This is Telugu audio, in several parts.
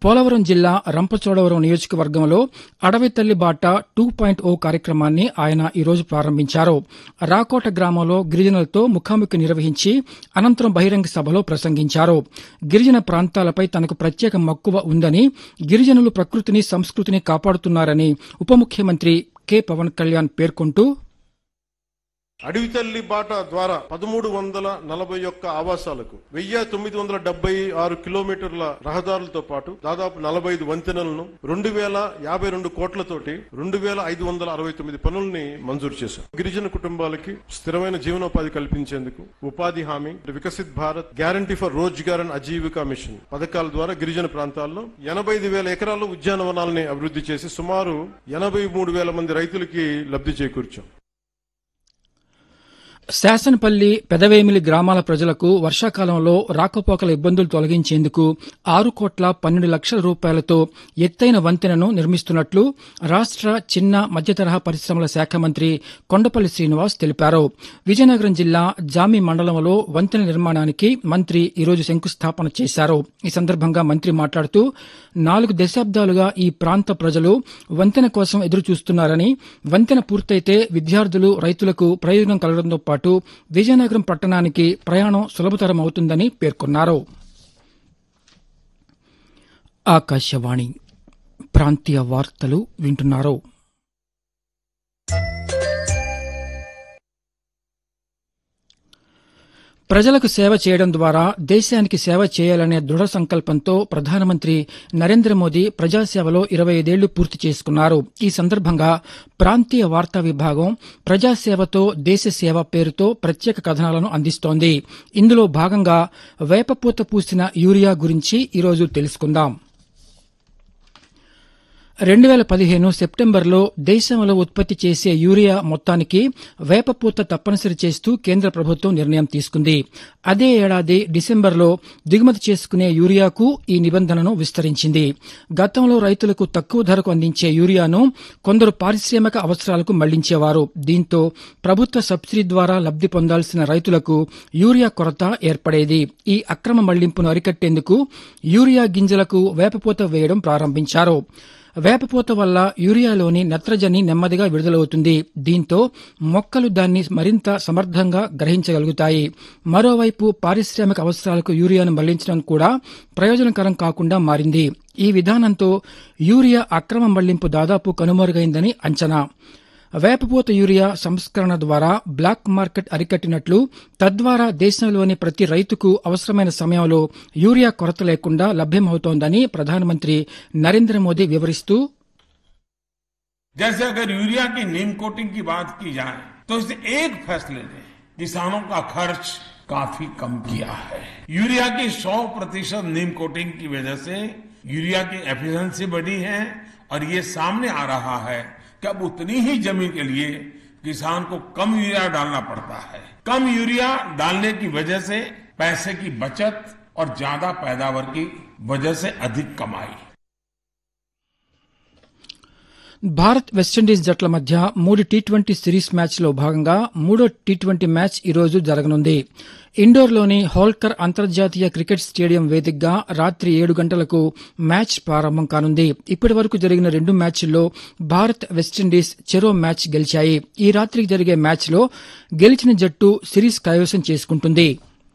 పోలవరం జిల్లా రంపచోడవరం నియోజకవర్గంలో అడవి తల్లి బాట టూ పాయింట్ ఓ కార్యక్రమాన్ని ఆయన ఈరోజు ప్రారంభించారు రాకోట గ్రామంలో గిరిజనులతో ముఖాముఖి నిర్వహించి అనంతరం బహిరంగ సభలో ప్రసంగించారు గిరిజన ప్రాంతాలపై తనకు ప్రత్యేక మక్కువ ఉందని గిరిజనులు ప్రకృతిని సంస్కృతిని కాపాడుతున్నారని ఉప ముఖ్యమంత్రి కె పవన్ కళ్యాణ్ పేర్కొంటూ అడవి తల్లి బాట ద్వారా పదమూడు వందల నలభై ఒక్క ఆవాసాలకు వెయ్యి తొమ్మిది వందల డెబ్బై ఆరు కిలోమీటర్ల రహదారులతో పాటు దాదాపు నలభై ఐదు వంతెనలను రెండు వేల యాభై రెండు కోట్లతోటి రెండు వేల ఐదు వందల అరవై తొమ్మిది పనుల్ని మంజూరు చేశాం గిరిజన కుటుంబాలకి స్థిరమైన జీవనోపాధి కల్పించేందుకు ఉపాధి హామీ Viksit Bharat guarantee for Rozgar and Ajeevika mission పథకాల ద్వారా గిరిజన ప్రాంతాల్లో ఎనభై ఐదు వేల ఎకరాల్లో ఉద్యానవనాలని అభివృద్ధి చేసి సుమారు ఎనభై మూడు వేల మంది రైతులకి లబ్ధి చేకూర్చాం శాసనపల్లి పెదవేమిలి గ్రామాల ప్రజలకు వర్షాకాలంలో రాకపోకల ఇబ్బందులు తొలగించేందుకు ఆరు కోట్ల పన్నెండు లక్షల రూపాయలతో ఎత్తైన వంతెనను నిర్మిస్తున్నట్లు రాష్ట చిన్న మధ్యతరహా పరిశ్రమల శాఖ మంత్రి కొండపల్లి శ్రీనివాస్ తెలిపారు విజయనగరం జిల్లా జామి మండలంలో వంతెన నిర్మాణానికి మంత్రి ఈరోజు శంకుస్థాపన చేశారు ఈ సందర్భంగా మంత్రి మాట్లాడుతూ నాలుగు దశాబ్దాలుగా ఈ ప్రాంత ప్రజలు వంతెన కోసం ఎదురు చూస్తున్నారని వంతెన పూర్తయితే విద్యార్థులు రైతులకు ప్రయోజనం కలగడంతో పాటు విజయనగరం పట్టణానికి ప్రయాణం సులభతరం అవుతుందని పేర్కొన్నారు ఆకాశవాణి ప్రాంతీయ వార్తలు వింటున్నారు ప్రజలకు సేవ చేయడం ద్వారా దేశానికి సేవ చేయాలనే దృఢ సంకల్పంతో ప్రధానమంత్రి నరేంద్ర మోదీ ప్రజాసేవలో ఇరవై ఐదేళ్లు పూర్తి చేసుకున్నారు ఈ సందర్భంగా ప్రాంతీయ వార్తా విభాగం ప్రజాసేవతో దేశ సేవ పేరుతో ప్రత్యేక కథనాలను అందిస్తోంది ఇందులో భాగంగా వేపపూత పూసిన యూరియా గురించి ఈరోజు తెలుసుకుందాం రెండు వేల పదిహేను సెప్టెంబర్లో దేశంలో ఉత్పత్తి చేసే యూరియా మొత్తానికి వేపపూత తప్పనిసరి చేస్తూ కేంద్ర ప్రభుత్వం నిర్ణయం తీసుకుంది అదే ఏడాది డిసెంబర్లో దిగుమతి చేసుకునే యూరియాకు ఈ నిబంధనను విస్తరించింది గతంలో రైతులకు తక్కువ ధరకు అందించే యూరియాను కొందరు పారిశ్రామిక అవసరాలకు మళ్లించేవారు దీంతో ప్రభుత్వ సబ్సిడీ ద్వారా లబ్ది పొందాల్సిన రైతులకు యూరియా కొరత ఏర్పడేది ఈ అక్రమ మళ్లింపును అరికట్టేందుకు యూరియా గింజలకు వేపపూత వేయడం ప్రారంభించారు వేపపూత వల్ల యూరియాలోని నత్రజని నెమ్మదిగా విడుదలవుతుంది దీంతో మొక్కలు దాన్ని మరింత సమర్థంగా గ్రహించగలుగుతాయి మరోవైపు పారిశ్రామిక అవసరాలకు యూరియాను మళ్లించడం కూడా ప్రయోజనకరం కాకుండా మారింది ఈ విధానంతో యూరియా అక్రమ మళ్లింపు దాదాపు కనుమరుగైందని అంచనా వేపపూత యూరియా సంస్కరణ ద్వారా బ్లాక్ మార్కెట్ అరికట్టినట్లు తద్వారా దేశంలోని ప్రతి రైతుకు అవసరమైన సమయంలో యూరియా కొరత లేకుండా లభ్యమవుతోందని ప్రధానమంత్రి నరేంద్ర మోదీ వివరిస్తూ जैसे अगर यूरिया की नीम कोटिंग की बात की जाए तो इस एक फैसले ने किसानों का खर्च काफी कम किया है यूरिया की 100 प्रतिशत नीम कोटिंग की वजह से यूरिया की एफिशिएंसी बढ़ी है और ये सामने आ रहा है कि अब उतनी ही जमीन के लिए किसान को कम यूरिया डालना पड़ता है कम यूरिया डालने की वजह से पैसे की बचत और ज्यादा पैदावार की वजह से अधिक कमाई భారత్ వెస్టిండీస్ జట్ల మధ్య మూడు టీ ట్వంటీ సిరీస్ మ్యాచ్లో భాగంగా మూడో టీ ట్వంటీ మ్యాచ్ ఈరోజు జరగనుంది ఇండోర్లోని హోల్కర్ అంతర్జాతీయ క్రికెట్ స్టేడియం వేదికగా రాత్రి ఏడు గంటలకు మ్యాచ్ ప్రారంభం కానుంది ఇప్పటి వరకు జరిగిన రెండు మ్యాచ్ల్లో భారత్ వెస్టిండీస్ చెరో మ్యాచ్ గెలిచాయి ఈ రాత్రికి జరిగే మ్యాచ్లో గెలిచిన జట్టు సిరీస్ కైవసం చేసుకుంటుంది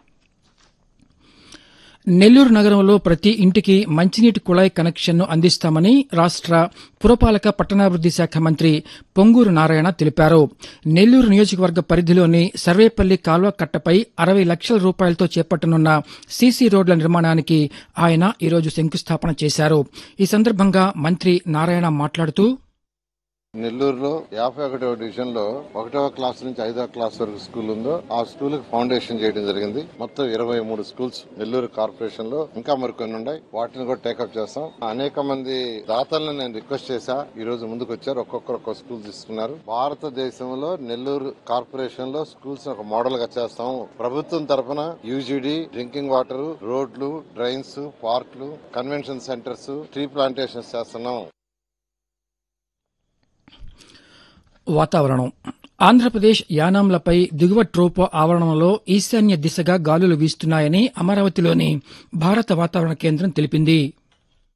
నెల్లూరు నగరంలో ప్రతి ఇంటికి మంచినీటి కుళాయి కనెక్షన్ను అందిస్తామని రాష్ట పురపాలక పట్టణాభివృద్ది శాఖ మంత్రి పొంగూరు నారాయణ తెలిపారు నెల్లూరు నియోజకవర్గ పరిధిలోని సర్వేపల్లి కాల్వ కట్టపై అరవై లక్షల రూపాయలతో చేపట్టనున్న సీసీ రోడ్ల నిర్మాణానికి ఆయన ఈరోజు శంకుస్థాపన చేశారు ఈ సందర్భంగా మంత్రి నారాయణ మాట్లాడుతూ నెల్లూరులో యాభై ఒకటవ డివిజన్ లో ఒకటవ క్లాస్ నుంచి ఐదవ క్లాస్ వరకు స్కూల్ ఉందో ఆ స్కూల్ కి ఫౌండేషన్ చేయడం జరిగింది మొత్తం ఇరవై మూడు స్కూల్స్ నెల్లూరు కార్పొరేషన్ లో ఇంకా మరికొన్ని ఉన్నాయి వాటిని కూడా టేకప్ చేస్తాం అనేక మంది దాతలను నేను రిక్వెస్ట్ చేశా ఈ రోజు ముందుకు వచ్చారు ఒక్కొక్కరు ఒక్కొక్క స్కూల్ తీసుకున్నారు భారతదేశంలో నెల్లూరు కార్పొరేషన్ లో స్కూల్స్ ఒక మోడల్ గా చేస్తాం ప్రభుత్వం తరఫున యూజీడీ డ్రింకింగ్ వాటర్ రోడ్లు డ్రైన్స్ పార్క్లు కన్వెన్షన్ సెంటర్స్ ట్రీ ప్లాంటేషన్స్ చేస్తున్నాం వాతావరణం ఆంధ్రప్రదేశ్ యానాంలపై దిగువ ట్రోపో ఆవరణంలో ఈశాన్య దిశగా గాలులు వీస్తున్నాయని అమరావతిలోని భారత వాతావరణ కేంద్రం తెలిపింది